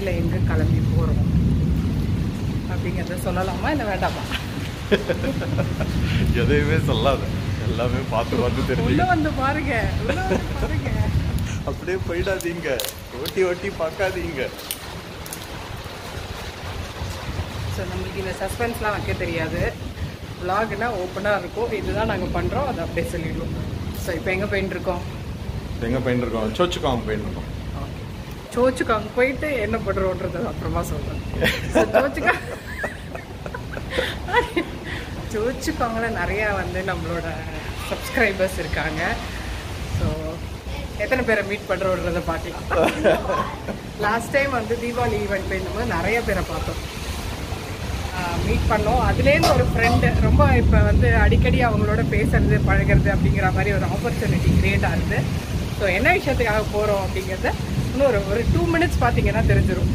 காலையில் எங்கே கிளம்பி போகிறோம் அப்படிங்கிறத சொல்லலாமா இல்லை வேண்டாமா எதையுமே சொல்லாத எல்லாமே பார்த்து பார்த்து உள்ள தெரிஞ்சு வந்து பாருங்க உள்ள வந்து பாருங்க அப்படியே போயிடாதீங்க ஓட்டி ஓட்டி பார்க்காதீங்க ஸோ நம்மளுக்கு இந்த சஸ்பென்ஸ்லாம் வைக்க தெரியாது vlogனா ஓப்பனாக இருக்கும் இதுதான் நாங்கள் பண்ணுறோம் அதை அப்படியே சொல்லிடுவோம் ஸோ இப்போ எங்கே போயிட்டு இருக்கோம் எங்க போயிட்டு இருக்கோம் சோச்சுக்காங்க போயிட்டு இருக்கோம் சோச்சுக்காங்க போயிட்டு என்ன பண்ணுறோன்றது அப்புறமா சொல்கிறேன் சோச்சுக்கா சோச்சுக்காங்கள நிறையா வந்து நம்மளோட சப்ஸ்கிரைபர்ஸ் இருக்காங்க ஸோ எத்தனை பேரை மீட் பண்ணுறோன்றதை பார்க்கலாம் லாஸ்ட் டைம் வந்து தீபாவளி ஈவெண்ட் போயிருந்தபோது நிறைய பேரை பார்த்தோம் மீட் பண்ணோம் அதுலேருந்து ஒரு ஃப்ரெண்டு ரொம்ப இப்போ வந்து அடிக்கடி அவங்களோட பேசுறது பழகிறது அப்படிங்கிற மாதிரி ஒரு ஆப்பர்ச்சுனிட்டி கிரியேட் ஆகுது ஸோ என்ன விஷயத்துக்காக போகிறோம் அப்படிங்கிறத இன்னும் ஒரு ஒரு டூ மினிட்ஸ் பார்த்தீங்கன்னா தெரிஞ்சிடும்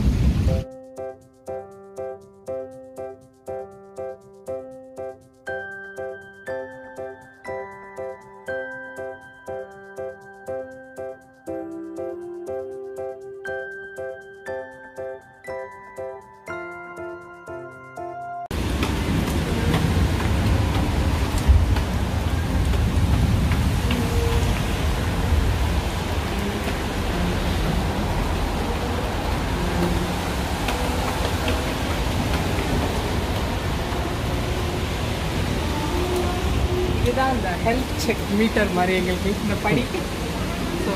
இதுதான் இந்த ஹெல்த் செக் மீட்டர் மாதிரி எங்களுக்கு இந்த படி ஸோ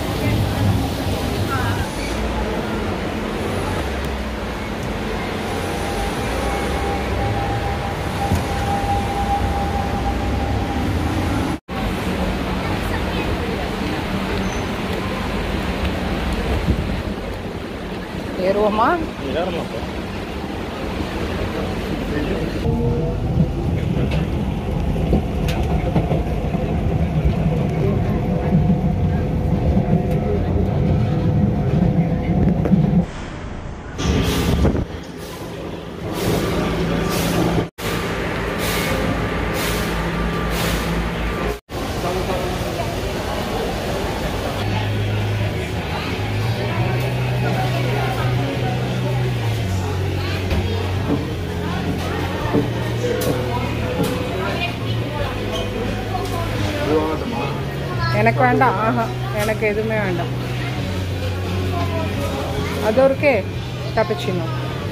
ஏறுவோமா எனக்கு வேண்டாம் ஆஹா எனக்கு எதுவுமே வேண்டாம் அது ஒருக்கே கப்பச்சினோ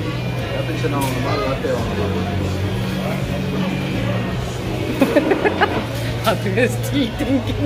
அதுவே ஸ்டில் திங்கிங்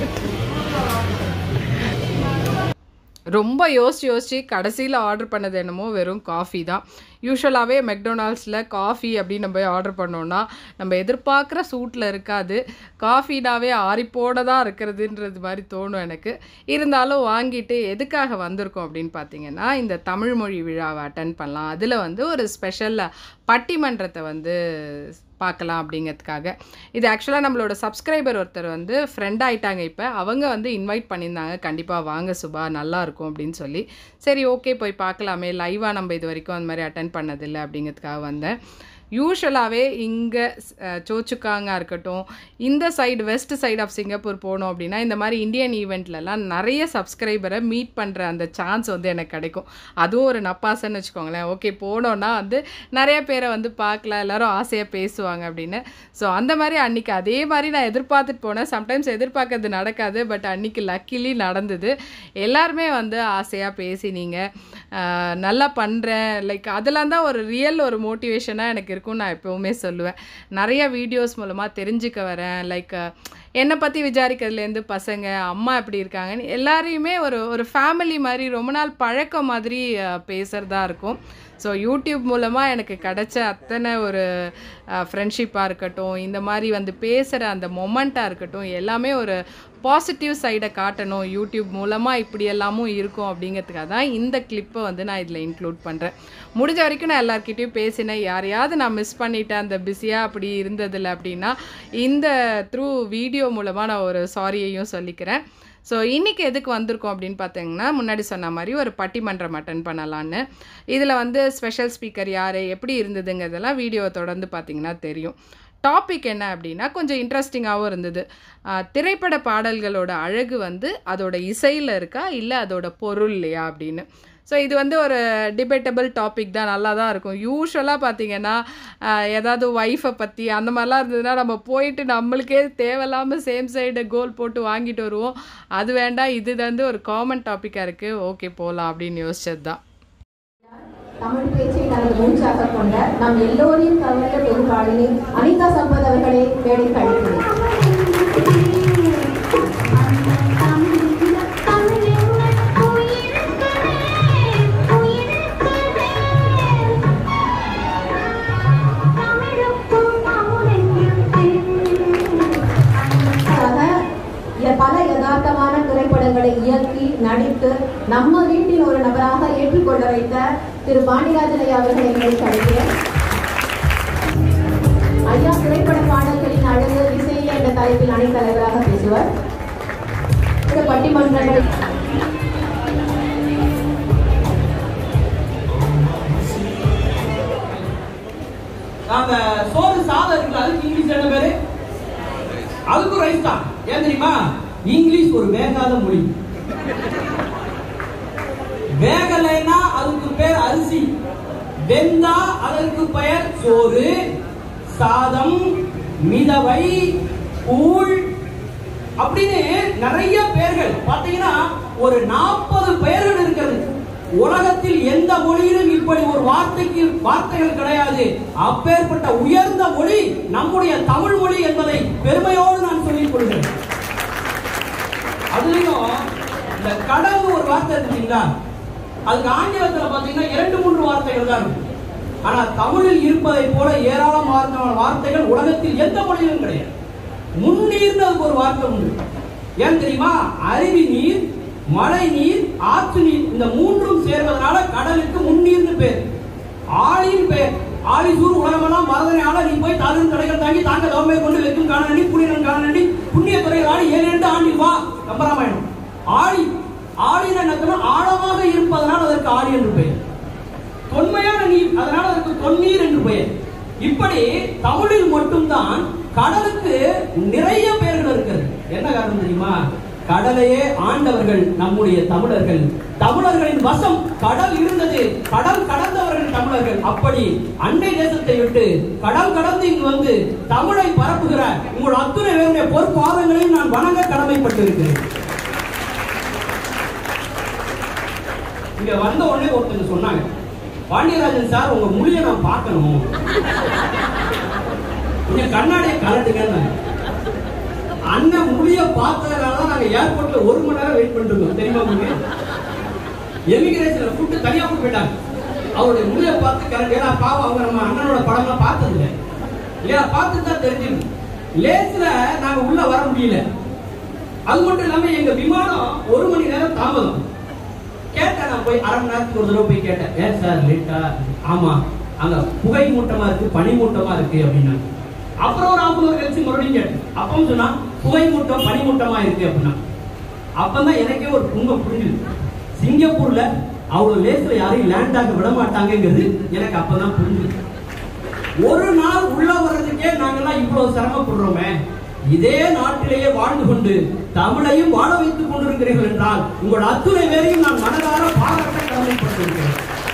ரொம்ப யோசிச்சு யோசிச்சு கடைசியில் ஆர்டர் பண்ணது என்னமோ வெறும் காஃபி தான் யூஸ்வலாகவே மெக்டொனால்ட்ஸில் காஃபி அப்படின்னு நம்ம போய் ஆர்டர் பண்ணோன்னா நம்ம எதிர்பார்க்குற சூட்டில் இருக்காது காஃபினாவே ஆறிப்போட தான் இருக்கிறதுன்றது மாதிரி தோணும் எனக்கு இருந்தாலும் வாங்கிட்டு எதுக்காக வந்திருக்கோம் அப்படின்னு பார்த்தீங்கன்னா இந்த தமிழ் மொழி விழாவை அட்டன் பண்ணலாம் அதில் வந்து ஒரு ஸ்பெஷல் பட்டிமன்றத்தை வந்து பார்க்கலாம் அப்படிங்கிறதுக்காக இது ஆக்சுவலாக நம்மளோட சப்ஸ்கிரைபர் ஒருத்தர் வந்து ஃப்ரெண்ட் ஆயிட்டாங்க இப்போ அவங்க வந்து இன்வைட் பண்ணியிருந்தாங்க கண்டிப்பாக வாங்க சுபா நல்லா இருக்கும் அப்படின்னு சொல்லி சரி ஓகே போய் பார்க்கலாமே லைவாக நம்ம இது வரைக்கும் அந்த மாதிரி அட்டன் பண்ணதில்லை அப்படிங்கிறதுக்காக வந்தேன் யூஸ்வலாகவே இங்கே சோச்சுக்காங்க இருக்கட்டும் இந்த side west side of Singapore போனோம் அப்படின்னா இந்த மாதிரி இந்தியன் ஈவெண்ட்லலாம் நிறைய சப்ஸ்கிரைபரை மீட் பண்ணுற அந்த சான்ஸ் வந்து எனக்கு கிடைக்கும் அதுவும் ஒரு நப்பாசன்னு வச்சுக்கோங்களேன் ஓகே போனோன்னா வந்து நிறைய பேரை வந்து பார்க்கலாம் எல்லாரும் ஆசையாக பேசுவாங்க அப்படின்னு ஸோ அந்த மாதிரி அன்றைக்கி அதே மாதிரி நான் எதிர்பார்த்துட்டு போனேன் சம்டைம்ஸ் எதிர்பார்க்கறது நடக்காது பட் அன்றைக்கி லக்கிலி நடந்தது எல்லாருமே வந்து ஆசையாக பேசினீங்க ஆஹ் நல்லா பண்ணுறேன் லைக் அதெல்லாம் தான் ஒரு ரியல் ஒரு மோட்டிவேஷனாக எனக்கு இருக்கும்னு நான் எப்போவுமே சொல்லுவேன் நிறைய வீடியோஸ் மூலமாக தெரிஞ்சுக்க வரேன் லைக் என்னை பற்றி விசாரிக்கிறதுலேருந்து பசங்க அம்மா எப்படி இருக்காங்கன்னு எல்லாரையுமே ஒரு ஒரு ஃபேமிலி மாதிரி ரொம்ப நாள் பழக்கம் மாதிரி பேசுகிறதா இருக்கும் ஸோ யூடியூப் மூலமாக எனக்கு கிடைச்ச அத்தனை ஒரு ஃப்ரெண்ட்ஷிப்பாக இருக்கட்டும் இந்த மாதிரி வந்து பேசுகிற அந்த மொமெண்ட்டாக இருக்கட்டும் எல்லாமே ஒரு பாசிட்டிவ் சைடை காட்டணும் யூடியூப் மூலமாக இப்படி எல்லாமும் இருக்கும் அப்படிங்கிறதுக்காக தான் இந்த கிளிப்பை வந்து நான் இதில் இன்க்ளூட் பண்ணுறேன் முடிஞ்ச வரைக்கும் நான் எல்லாருக்கிட்டையும் பேசினேன் யாரையாவது நான் மிஸ் பண்ணிட்டேன் அந்த பிஸியாக அப்படி இருந்ததில்ல அப்படின்னா இந்த த்ரூ வீடியோ மூலமாக நான் ஒரு சாரியையும் சொல்லிக்கிறேன் ஸோ இன்றைக்கி எதுக்கு வந்திருக்கோம் அப்படின்னு பார்த்தீங்கன்னா முன்னாடி சொன்ன மாதிரி ஒரு பட்டிமன்றம் அட்டன் பண்ணலான்னு இதில் வந்து ஸ்பெஷல் ஸ்பீக்கர் யார் எப்படி இருந்ததுங்கிறதெல்லாம் வீடியோவை தொடர்ந்து பார்த்தீங்கன்னா தெரியும் டாபிக் என்ன அப்படின்னா கொஞ்சம் இன்ட்ரெஸ்டிங்காகவும் இருந்தது ஆஹ் திரைப்பட பாடல்களோட அழகு வந்து அதோட இசையில் இருக்கா இல்லை அதோட பொருள் இல்லையா அப்படின்னு ஸோ இது வந்து ஒரு டிபேட்டபிள் டாபிக் தான் நல்லா தான் இருக்கும் யூஸ்வலாக பார்த்தீங்கன்னா ஆஹ், ஏதாவது ஒய்ஃபை பற்றி அந்த மாதிரிலாம் இருந்ததுன்னா நம்ம போயிட்டு நம்மளுக்கே தேவையில்லாமல் சேம் சைடு கோல் போட்டு வாங்கிட்டு வருவோம் அது வேண்டாம் இது வந்து ஒரு காமன் டாப்பிக்காக இருக்குது ஓகே போகலாம் அப்படின்னு யோசிச்சது தான் தமிழ் பேச்சை தனது மூச்சாக கொண்ட நம் எல்லோரையும் கவர்ந்த பெரும்பாளினி அனிதா சம்பத் அவர்களை மேடை கழிக்கிறேன் ஆக, ய- பல யதார்த்தமான திரைப்படங்களை இயக்கி நடித்து நம்ம வீட்டில் ஒரு நபராக ஏற்றுக்கொள்ள வைத்த திரு பாண்டியராஜன் ஐயா அவர்களை மேடை கழிக்கிறேன் ஐயா திரைப்பட பாடல்களின் அழகு இசையிலே என்ற தலைப்பில் அணித்தலைவராக பேசுவார் இந்த பட்டிமன்றங்கள் நாங்க சோறு சாதம் இருக்குல்ல அதுக்கு இங்கிலீஷ் என்ன பேரு அதுக்கும் ரைஸ் தான் ஏன் தெரியுமா இங்கிலீஷ் ஒரு வேகாத மொழி வேகலைன்னா அதுக்கு பேர் அரிசி வெந்தா அதற்கு பெயர் சோறு சாதம் மிதவை கூழ் அப்படின்னு நிறைய பெயர்கள் பாத்தீங்கன்னா ஒரு நாற்பது பெயர்கள் இருக்கிறது உலகத்தில் எந்த மொழியிலும் இப்படி ஒரு வார்த்தைக்கு வார்த்தைகள் கிடையாது அப்பேற்பட்ட உயர்ந்த மொழி நம்முடைய தமிழ் மொழி என்பதை பெருமையோடு நான் சொல்லிக் கொள்கிறேன் அதுலயும் இந்த கடவுள் ஒரு வார்த்தை இருக்குங்களா அதுக்கு ஆங்கிலத்துல பாத்தீங்கன்னா இரண்டு மூன்று வார்த்தைகள் தான் இருக்கும் ஆனா தமிழில் இருப்பதை போல ஏராளமான வார்த்தைகள் உலகத்தில் எந்த மொழியிலும் கிடையாது முன்னீர்னு அதுக்கு ஒரு வார்த்தை உண்டு ஏன் தெரியுமா அருவி நீர் மழை நீர் ஆற்று நீர் இந்த மூன்றும் சேர்வதனால கடலுக்கு முன்னீர்னு பேர் ஆழியின் பேர் ஆழிசூர் உலகமெல்லாம் மரதனையால நீ போய் தாழ்வு தடைகள் தாங்கி தாங்க தவமே கொண்டு வைக்கும் காணநடி புனிதன் காணநடி புண்ணிய துறை ஆடி ஏழு எட்டு ஆண்டி வா கம்பராமாயணம் ஆழி ஆழின என்னத்துல ஆழமாக இருப்பதனால் அதற்கு ஆழி என்று பெயர் தொன்மையான நீர் அதனால அதற்கு தொன்னீர் என்று பெயர் இப்படி தமிழில் மட்டும்தான் கடலுக்கு நிறைய பெயர்கள் இருக்கிறது என்ன காரணம் தெரியுமா கடலையே ஆண்டவர்கள் நம்முடைய தமிழர்கள் தமிழர்களின் வசம் கடல் இருந்தது கடல் கடந்தவர்கள் தமிழர்கள் அப்படி அண்டை தேசத்தை விட்டு கடல் கடந்து இங்கு வந்து தமிழை பரப்புகிற உங்கள் அத்துணை பேருடைய பொறுப்பாதங்களையும் நான் வணங்க கடமைப்பட்டிருக்கிறேன் இங்க வந்த உடனே ஒருத்தங்க சொன்னாங்க பாண்டியராஜன் சார் உங்க மொழியை நான் பார்க்கணும் கொஞ்சம் கண்ணாடியை கலட்டுங்க அண்ணன் மொழிய பார்த்ததுனால தான் நாங்க ஏர்போர்ட்ல ஒரு மணி நேரம் வெயிட் பண்ணிட்டு இருக்கோம் தெரியுமா உங்களுக்கு எமிகிரேஷன்ல கூப்பிட்டு தனியா கூப்பிட்டு போயிட்டாங்க அவருடைய மொழியை பார்த்து கரெக்ட் ஏன்னா பாவம் அவங்க நம்ம அண்ணனோட படம்லாம் பார்த்தது இல்லை இல்லையா பார்த்து தான் தெரிஞ்சிருக்கு லேஸ்ல நாங்க உள்ள வர முடியல அது மட்டும் இல்லாம எங்க விமானம் ஒரு மணி நேரம் தாமதம் கேட்டேன் நான் போய் அரை மணி நேரத்துக்கு ஒரு தடவை போய் கேட்டேன் ஏன் சார் லேட்டா ஆமா அங்க புகை மூட்டமா இருக்கு பனி மூட்டமா இருக்கு அப்படின்னா அப்புறம் ஒரு ஆஃப் கழிச்சு மறுபடியும் கேட்டேன் அப்பவும் சொன்னா புகை மூட்டம் பனி மூட்டமா இருக்கு அப்படின்னா அப்பதான் எனக்கே ஒரு உண்மை புரிஞ்சுது சிங்கப்பூர்ல அவ்வளவு லேஸ்ல யாரையும் லேண்ட் ஆக விட மாட்டாங்கங்கிறது எனக்கு அப்பதான் புரிஞ்சுது ஒரு நாள் உள்ள வர்றதுக்கே நாங்கெல்லாம் இவ்வளவு சிரமப்படுறோமே இதே நாட்டிலேயே வாழ்ந்து கொண்டு தமிழையும் வாழ வைத்துக் கொண்டிருக்கிறீர்கள் என்றால் உங்கள் அத்துணை பேரையும் நான் மனதார பாராட்ட கடமைப்பட்டிருக்கிறேன்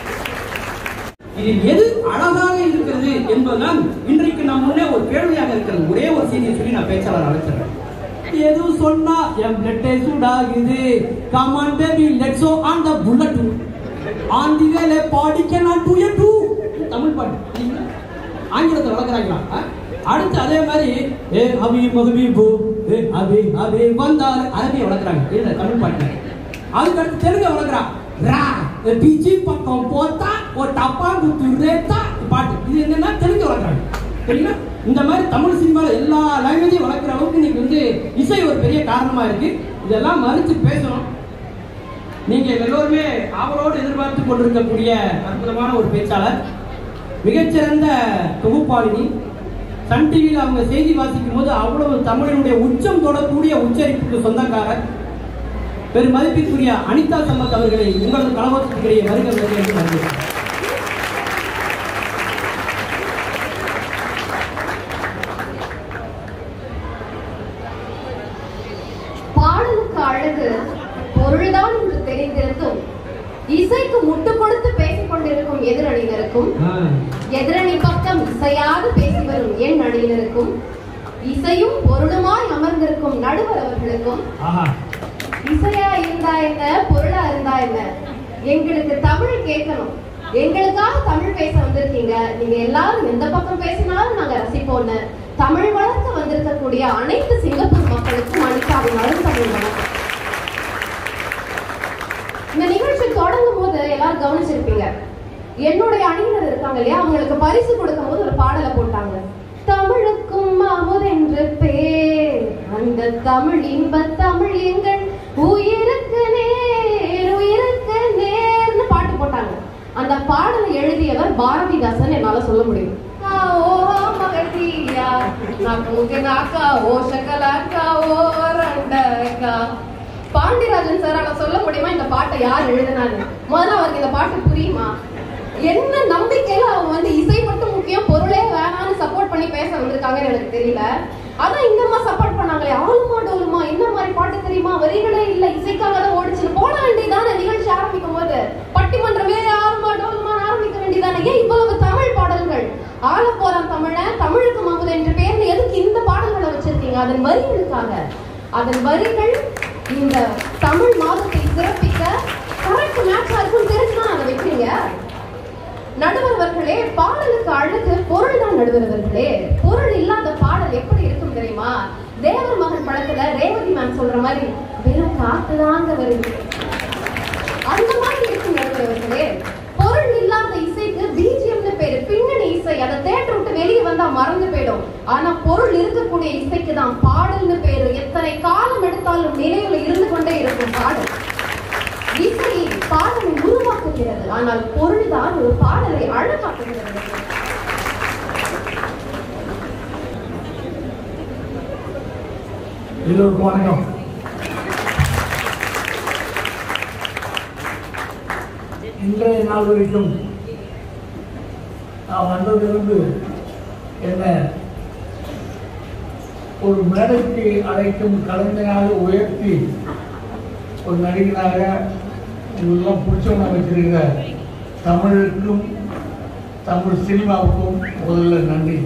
இதில் எது அழகாக இருக்கிறது என்பதுதான் இன்றைக்கு நம் முன்னே ஒரு கேள்வியாக இருக்கிறது ஒரே ஒரு செய்தியை சொல்லி நான் பேச்சாளர் அழைச்சிடுறேன் எது சொன்னா என் பிளட்டே சூடாகுது come on baby let's on the bullet on the valley body can not do to Tamil பாட்டு சரிங்களா? ஆங்கிலத்தை வளர்க்குறாங்களா ஆ? அடுத்து அதே மாதிரி ஏ அபி மகபி பூ ஏ அபி அபி வந்தார் அரபியை வளர்க்குறாங்க இல்ல தமிழ் பாட்டு அதுக்கு அடுத்து தெலுங்கு வளர்க்குறான் ரா பிஜி பக்கம் போத்தா ஒரு டப்பா குத்து ரேத்தா பாட்டு இது என்னன்னா தெலுங்கு வளர்க்குறாங்க சரிங்களா இந்த மாதிரி தமிழ் சினிமாவில் எல்லா லாங்குவேஜையும் வளர்க்குற அளவுக்கு இன்னைக்கு வந்து இசை ஒரு பெரிய காரணமா இருக்கு இதெல்லாம் மறுத்து பேசணும் நீங்க எல்லோருமே ஆவலோடு எதிர்பார்த்து கொண்டிருக்கக்கூடிய அற்புதமான ஒரு பேச்சாளர் மிகச்சிறந்த தொகுப்பாளினி சன் டிவியில் அவங்க செய்தி வாசிக்கும் போது அவ்வளவு தமிழினுடைய உச்சம் தொடக்கூடிய உச்சரிப்புக்கு சொந்தக்காரர் பெரும் மதிப்பிற்குரிய அனிதா சம்பத் அவர்களை உங்களது கலவரத்துக்கிடையே வருக வருக என்று வரவேற்கிறேன். பாடலுக்கு அழகு பொருள்தான் என்று தெரிந்திருந்தும் இசைக்கு முட்டு கொடுத்து பேசிக் கொண்டிருக்கும் எதிரணியினருக்கும் எதிரணி பக்கம் இசையாது பேசி வரும் என் அணியினருக்கும் இசையும் பொருளுமாய் அமர்ந்திருக்கும் நடுவர் அவர்களுக்கும் ஆஹா இசையா இருந்தா என்ன பொருளா இருந்தா என்ன எங்களுக்கு தமிழ் கேட்கணும் எங்களுக்காக தமிழ் பேச வந்திருக்கீங்க நீங்க எல்லாரும் எந்த பக்கம் பேசினாலும் நாங்க ரசிப்போம்னு தமிழ் வளர்க்க வந்திருக்கக்கூடிய அனைத்து சிங்கப்பூர் மக்களுக்கும் அனிதாவின் அருந்தமிழ் வணக்கம் இந்த நிகழ்ச்சி தொடங்கும் போது எல்லாரும் கவனிச்சிருப்பீங்க என்னுடைய அணியினர் இருக்காங்க இல்லையா அவங்களுக்கு பரிசு கொடுக்கும் போது ஒரு பாடலை போட்டாங்க தமிழுக்கும் அமுது என்று பேர் அந்த தமிழ் இன்ப தமிழ் எங்கள் உயிருக்கு நேர் உயிருக்கு நேர்னு பாட்டு போட்டாங்க அந்த பாடலை எழுதியவர் பாரதிதாசன் என்னால சொல்ல முடியும் ஆ, ஓ மகதீயா, நாக்கு நாக்கா, ஓ சகலாக்கா, ஓ ரண்டக்கா. பாண்டியராஜன் சாரால சொல்ல முடியுமா இந்த பாட்டை யார் எழுதினாரு முதல்ல அவருக்கு இந்த பாட்டு புரியுமா என்ன நம்பிக்கையில அவங்க வந்து இசை மட்டும் முக்கியம் பொருளே வேணாம்னு சப்போர்ட் பண்ணி பேச வந்திருக்காங்கன்னு எனக்கு தெரியல அதான் இந்த மாதிரி சப்போர்ட் பண்ணாங்களே ஆளுமா டோலுமா என்ன மாதிரி பாட்டு தெரியுமா வரிகளே இல்ல இசைக்காக தான் ஓடிச்சு போட வேண்டியதானே நிகழ்ச்சி ஆரம்பிக்கும் போது பட்டிமன்றமே ஆளுமா டோலுமா ஆரம்பிக்க வேண்டியதானே ஏன் இவ்வளவு தமிழ் பாடல்கள் ஆள போறான் தமிழன் தமிழுக்கு மகுது என்ற பேர்ல எதுக்கு இந்த பாடல்களை வச்சிருக்கீங்க அதன் வரிகளுக்காக அதன் வரிகள் இந்த தமிழ் மாதத்தை சிறப்பிக்க கரெக்ட் மேட்சா இருக்கும் தெரிஞ்சுதான் அதை வைக்கிறீங்க நடுவர்களே பாடலுக்கு அழகு பொருள் தான் நடுவர்களே பொருள் இல்லாத பாடல் எப்படி இருக்கும் தெரியுமா தேவர் மகன் படத்துல ரேவதி மேம் சொல்ற மாதிரி வெறும் காத்துதாங்க வருது அந்த மாதிரி இருக்கும் நடுவர்களே பொருள் இல்லாத இசைக்கு பிஜிஎம்னு பேரு பின்னணி இசை அதை தேட்டர் விட்டு வெளியே வந்தா மறந்து போயிடும் ஆனா பொருள் இருக்கக்கூடிய இசைக்கு தான் பாடல்னு பேரு எத்தனை காலம் எடுத்தாலும் நினைவுல இருந்து கொண்டே இருக்கும் பாடல் இசை பாடலை உருவாக்குகிறது ஆனால் பொருள் தான் ஒரு பாடலை அழகாக்குகிறது எல்லோருக்கும் வணக்கம் இன்றைய நாள் வரைக்கும் நான் வந்ததிலிருந்து என்ன ஒரு மேடைக்கு அழைக்கும் கலைஞனாக உயர்த்தி ஒரு நடிகனாக உங்களெல்லாம் பிடிச்சவங்க வச்சிருக்கிற தமிழுக்கும் தமிழ் சினிமாவுக்கும் முதல்ல நன்றி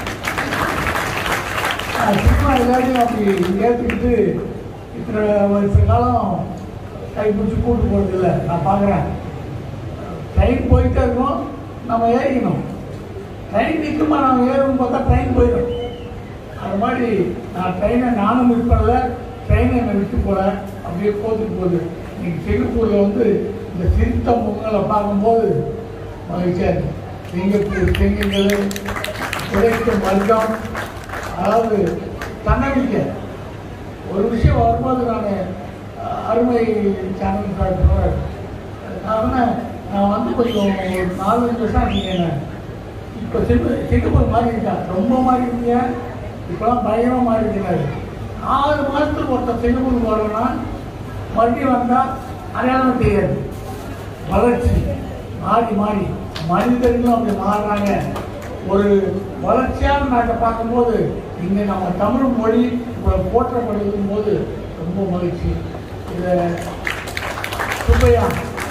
நான் சும்மா எல்லாத்தையும் அப்படி ஏற்றுக்கிட்டு இத்தனை வருஷ காலம் கைப்பிடிச்சி கூட்டு போகிறது இல்லை நான் பார்க்குறேன் ட்ரெயின் போயிட்டே இருக்கும் நம்ம ஏறிக்கணும் ட்ரெயின் நிற்குமா நம்ம ஏறணும் பார்த்தா ட்ரெயின் போயிடும் அது மாதிரி நான் ட்ரெயினை நானும் மிஸ் பண்ணல ட்ரெயினை என்னை விட்டு போல அப்படியே போத்துட்டு போகுது இன்னைக்கு சிங்கப்பூரில் வந்து இந்த சிரித்த முகங்களை பார்க்கும்போது மகிழ்ச்சியாக இருக்கு சிங்கப்பூர் சிங்கங்கள் உழைக்கும் வர்க்கம் அதாவது தன்னம்பிக்கை ஒரு விஷயம் வரும்போது நான் அருமை சேனல் டாக்டர் நான் வந்து நான் வந்து கொஞ்சம் ஒரு நாலஞ்சு வருஷம் இருக்கீங்க என்ன இப்போ சிங்க சிங்கப்பூர் மாறி இருக்கா ரொம்ப மாறி இருக்கீங்க இப்போலாம் பயங்கரமாக மாறி இருக்கிறாரு ஆறு மாதத்துக்கு ஒருத்தர் சிங்கப்பூர் வரணும்னா மறுபடியும் வந்தால் அடையாளம் தெரியாது வளர்ச்சி மாறி மாறி மனிதர்களும் அப்படி மாறுறாங்க ஒரு வளர்ச்சியான நாட்டை பார்க்கும்போது இங்கே நம்ம தமிழ் மொழி இப்போ போற்றப்படுவதும் போது ரொம்ப மகிழ்ச்சி இதை சுப்பையா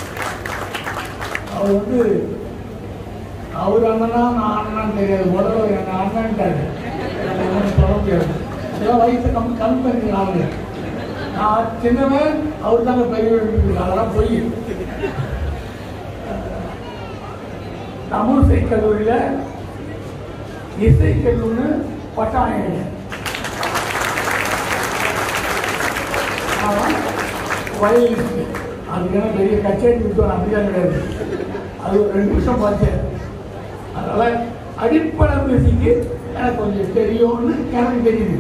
அவர் வந்து அவர் அண்ணனா நான் அண்ணனான்னு தெரியாது முதல்ல என்ன அண்ணன்ட்டாரு எனக்கு ஒண்ணும் சொல்ல முடியாது இதெல்லாம் வயசு கம்மி கம்மி பண்ணிக்கலாம் ஆளுங்க நான் சின்னவன் அவர் தாங்க பெரியவர் அதெல்லாம் பொய் தமிழ் இசை கல்லூரியில் இசை கல்லூரி பட்டாயம் வயலிஸ்ட் அதுக்கான பெரிய கச்சேரி விட்டு அப்படிதான் கிடையாது அது ஒரு ரெண்டு நிமிஷம் பார்த்தேன் அதனால அடிப்படை மியூசிக்கு எனக்கு கொஞ்சம் தெரியும்னு எனக்கு தெரியுது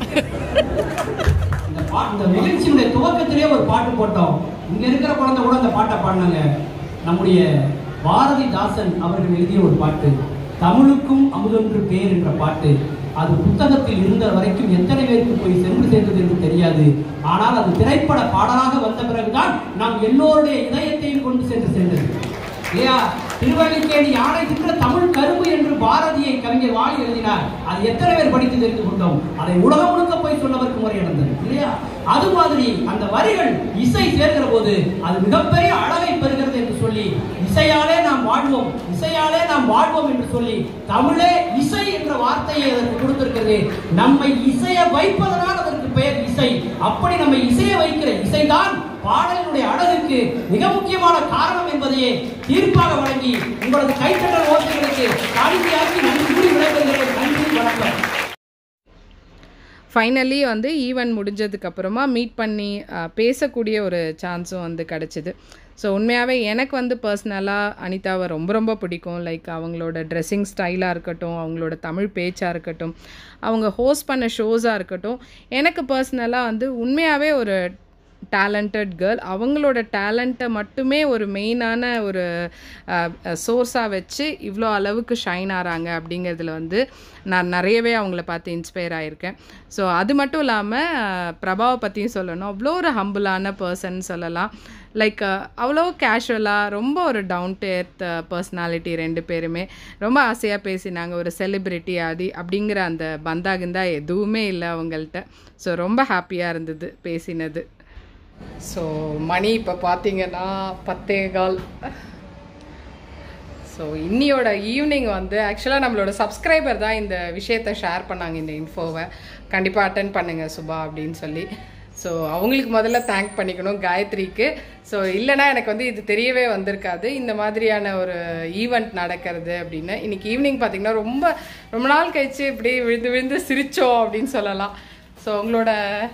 இந்த பாட்டு இந்த நிகழ்ச்சியினுடைய துவக்கத்திலேயே ஒரு பாட்டு போட்டோம் இங்க இருக்கிற குழந்தை கூட இந்த பாட்டை பாடினாங்க நம்முடைய பாரதிதாசன் அவர்கள் எழுதிய ஒரு பாட்டு தமிழுக்கும் அமுதொன்று பேர் என்ற பாட்டு அது புத்தகத்தில் இருந்த வரைக்கும் எத்தனை பேருக்கு போய் சென்று சேர்ந்தது என்று தெரியாது ஆனால் அது திரைப்பட பாடலாக வந்த பிறகுதான் நாம் எல்லோருடைய இதயத்தையும் கொண்டு சென்று சென்றது இல்லையா திருவள்ளிக்கேணி யானை தின்ற தமிழ் கரும்பு என்று பாரதியை கவிஞர் வாலி எழுதினார் அது எத்தனை பேர் படித்து தெரிந்து கொண்டோம் அதை உலகம் முழுக்க போய் சொன்னவருக்கு முறை நடந்தது இல்லையா அது மாதிரி அந்த வரிகள் இசை சேர்க்கிற போது அது மிகப்பெரிய அழகை பெறுகிறது என்று சொல்லி இசையாலே நாம் வாழ்வோம் இசையாலே நாம் வாழ்வோம் என்று சொல்லி தமிழே இசை என்ற வார்த்தையை அதற்கு கொடுத்திருக்கிறது நம்மை இசைய வைப்பதனால் அதற்கு பெயர் இசை அப்படி நம்ம இசைய வைக்கிற இசைதான் பாடலினுடைய அழகுக்கு மிக முக்கியமான காரணம் என்பதையே தீர்ப்பாக வழங்கி உங்களது கைத்தட்டல் ஓசைகளுக்கு காணிக்கையாக்கி நன்றி கூறி விடைபெறுகிறேன் நன்றி வணக்கம் ஃபைனலி வந்து ஈவெண்ட் முடிஞ்சதுக்கப்புறமா மீட் பண்ணி அஹ், பேசக்கூடிய ஒரு சான்ஸும் வந்து கிடச்சிது ஸோ உண்மையாகவே எனக்கு வந்து பர்சனலாக அனிதாவை ரொம்ப ரொம்ப பிடிக்கும் லைக் அவங்களோட ட்ரெஸ்ஸிங் ஸ்டைலாக இருக்கட்டும் அவங்களோட தமிழ் பேச்சாக இருக்கட்டும் அவங்க ஹோஸ்ட் பண்ண ஷோஸாக இருக்கட்டும் எனக்கு பர்சனலாக வந்து உண்மையாகவே ஒரு டேலண்டட் கேர்ள் அவங்களோட டேலண்ட்டை மட்டுமே ஒரு மெயினான ஒரு சோர்ஸாக வச்சு இவ்வளோ அளவுக்கு ஷைன் ஆகிறாங்க அப்படிங்கிறதுல வந்து நான் நிறையவே அவங்கள பார்த்து இன்ஸ்பயர் ஆகியிருக்கேன் ஸோ அது மட்டும் இல்லாமல் பிரபாவை பற்றியும் சொல்லணும் அவ்வளோ ஒரு ஹம்பிளான பர்சன் சொல்லலாம் லைக் அவ்வளோ கேஷுவலாக ரொம்ப ஒரு டவுன் டு எர்த் பர்சனாலிட்டி ரெண்டு பேருமே ரொம்ப ஆசையாக பேசினாங்க ஒரு செலிப்ரிட்டி ஆதி அப்படிங்கிற அந்த பந்தாகிந்தா எதுவுமே இல்லை அவங்கள்ட்ட ஸோ ரொம்ப ஹாப்பியாக இருந்தது பேசினது ஸோ மணி இப்போ பார்த்தீங்கன்னா பத்தே கால் ஸோ இன்னியோட ஈவினிங் வந்து ஆக்சுவலாக நம்மளோட சப்ஸ்கிரைபர் தான் இந்த விஷயத்த ஷேர் பண்ணாங்க இந்த இன்ஃபோவை கண்டிப்பாக அட்டன் பண்ணுங்கள் சுபா அப்படின்னு சொல்லி ஸோ அவங்களுக்கு முதல்ல தேங்க் பண்ணிக்கணும் காயத்ரிக்கு ஸோ இல்லைனா எனக்கு வந்து இது தெரியவே வந்திருக்காது இந்த மாதிரியான ஒரு ஈவெண்ட் நடக்கிறது அப்படின்னு இன்னைக்கு ஈவினிங் பார்த்தீங்கன்னா ரொம்ப ரொம்ப நாள் கழிச்சு இப்படி விழுந்து விழுந்து சிரிச்சோம் அப்படின்னு சொல்லலாம் ஸோ உங்களோட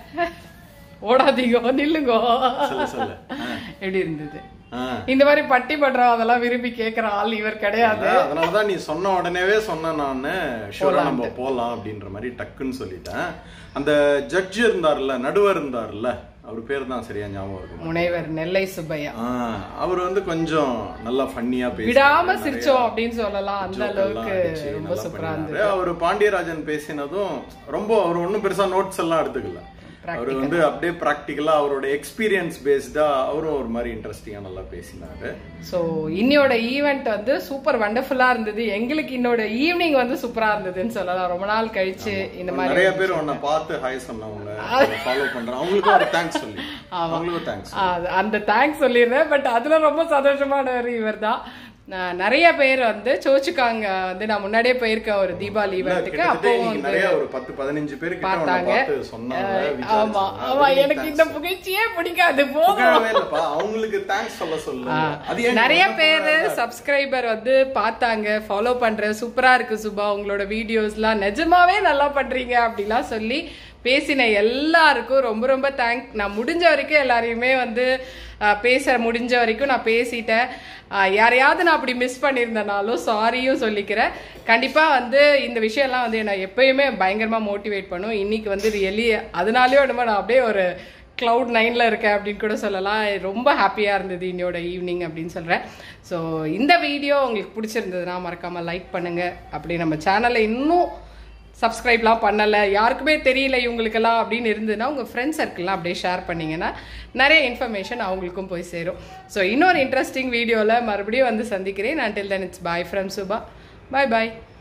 ஓடாதீங்கோ நில்லுங்கோ சொல்லு, சொல்லு. எப்படி இருந்தது ஆ. இந்த மாதிரி பட்டி பண்றோம் அதெல்லாம் விரும்பி கேட்குற ஆள் இவர் கிடையாது அதான், அதனாலதான் நீ சொன்ன உடனேவே சொன்ன நானு ஷூரா நம்ம போலாம் அப்படின்ற மாதிரி டக்குன்னு சொல்லிட்டேன் அந்த ஜட்ஜ் இருந்தார்ல நடுவர் இருந்தார்ல அவர் பேர் தான் சரியா ஞாபகம் இருக்கும் முனைவர் நெல்லை சுப்பையா அவர் வந்து கொஞ்சம் நல்லா ஃபன்னியா பேசி விடாம சிரிச்சோம் அப்படின்னு சொல்லலாம் அந்த அளவுக்கு ரொம்ப சூப்பரா இருந்தது அவர் பாண்டியராஜன் பேசினதும் ரொம்ப அவர் ஒன்றும் பெருசா நோட்ஸ் எல்லாம் எடுத்துக்கல அவர் வந்து அப்படியே ப்ராக்டிக்கலா அவரோட எக்ஸ்பீரியன்ஸ் பேஸ்டா அவரும் ஒரு மாதிரி இன்ட்ரெஸ்டிங்கா நல்லா பேசினாரு ஸோ இன்னியோட ஈவெண்ட் வந்து சூப்பர் வண்டர்ஃபுல்லா இருந்தது எங்களுக்கு இன்னோட ஈவினிங் வந்து சூப்பரா இருந்ததுன்னு சொல்லலாம் ரொம்ப நாள் கழிச்சு இந்த மாதிரி நிறைய பேர் உன்னை பார்த்து ஹாய் சொன்னவங்க ஃபாலோ பண்றாங்க அவங்களுக்கும் ஒரு தேங்க்ஸ் சொல்லி அவங்களுக்கும் தேங்க்ஸ் அது- அந்த தேங்க்ஸ் சொல்லிடுறேன் பட் அதுல ரொம்ப சந்தோஷமானவர் இவர் தான் நிறைய பேர் வந்து சோச்சுக்காங்க வந்து நான் முன்னாடியே போயிருக்கேன் ஒரு தீபாவளி ஈவெண்ட்டுக்கு அப்பவும் வந்து நிறைய ஒரு பத்து பதினஞ்சு பேர் கிட்ட உன்னை பார்த்தாங்க பார்த்து சொன்னாங்க ஆமா விசாரிச்சாங்க. ஆமா அதுக்கு எனக்கு thanks இந்த சொல்லு. புகழ்ச்சியே பிடிக்காது போகும் புகழவே இல்லப்பா அவங்களுக்கு தேங்க்ஸ் சொல்ல சொல்லு அது ஏன் நிறைய உனக்கு பேர் புகழாத? சப்ஸ்கிரைபர் வந்து பார்த்தாங்க ஃபாலோ பண்றேன் சூப்பரா இருக்கு சுபா உங்களோட வீடியோஸ்லாம் நிஜமாவே நல்லா பண்றீங்க அப்படிலாம் சொல்லி பேசின எல்லாருக்கும் ரொம்ப ரொம்ப தேங்க் நான் முடிஞ்ச வரைக்கும் எல்லாரையுமே வந்து அஹ், பேச முடிஞ்ச வரைக்கும் நான் பேசிட்டேன் அஹ், யாரையாவது நான் அப்படி மிஸ் பண்ணியிருந்தனாலும் சாரியும் சொல்லிக்கிறேன் கண்டிப்பா வந்து இந்த விஷயம்லாம் வந்து என்னை எப்பயுமே பயங்கரமா மோட்டிவேட் பண்ணும் இன்னைக்கு வந்து ரியலி அதனாலயோ என்னமோ நான் அப்படியே ஒரு க்ளவுட் நைனில் இருக்கேன் அப்படின்னு கூட சொல்லலாம் ரொம்ப ஹாப்பியாக இருந்தது இன்னையோட ஈவினிங் அப்படின்னு சொல்கிறேன் ஸோ இந்த வீடியோ உங்களுக்கு பிடிச்சிருந்ததுன்னா மறக்காமல் லைக் பண்ணுங்கள் அப்படி நம்ம சேனலை இன்னும் சப்ஸ்கிரைப்லாம் பண்ணலை யாருக்குமே தெரியல இவங்களுக்கெல்லாம் அப்படின்னு இருந்ததுன்னா உங்கள் ஃப்ரெண்ட்ஸ் சர்க்கிள்லாம் அப்படியே ஷேர் பண்ணிங்கன்னா நிறைய இன்ஃபர்மேஷன் அவங்களுக்கும் போய் சேரும் ஸோ இன்னொரு இன்ட்ரெஸ்டிங் வீடியோவில் மறுபடியும் வந்து சந்திக்கிறேன் until then it's bye from Subha bye bye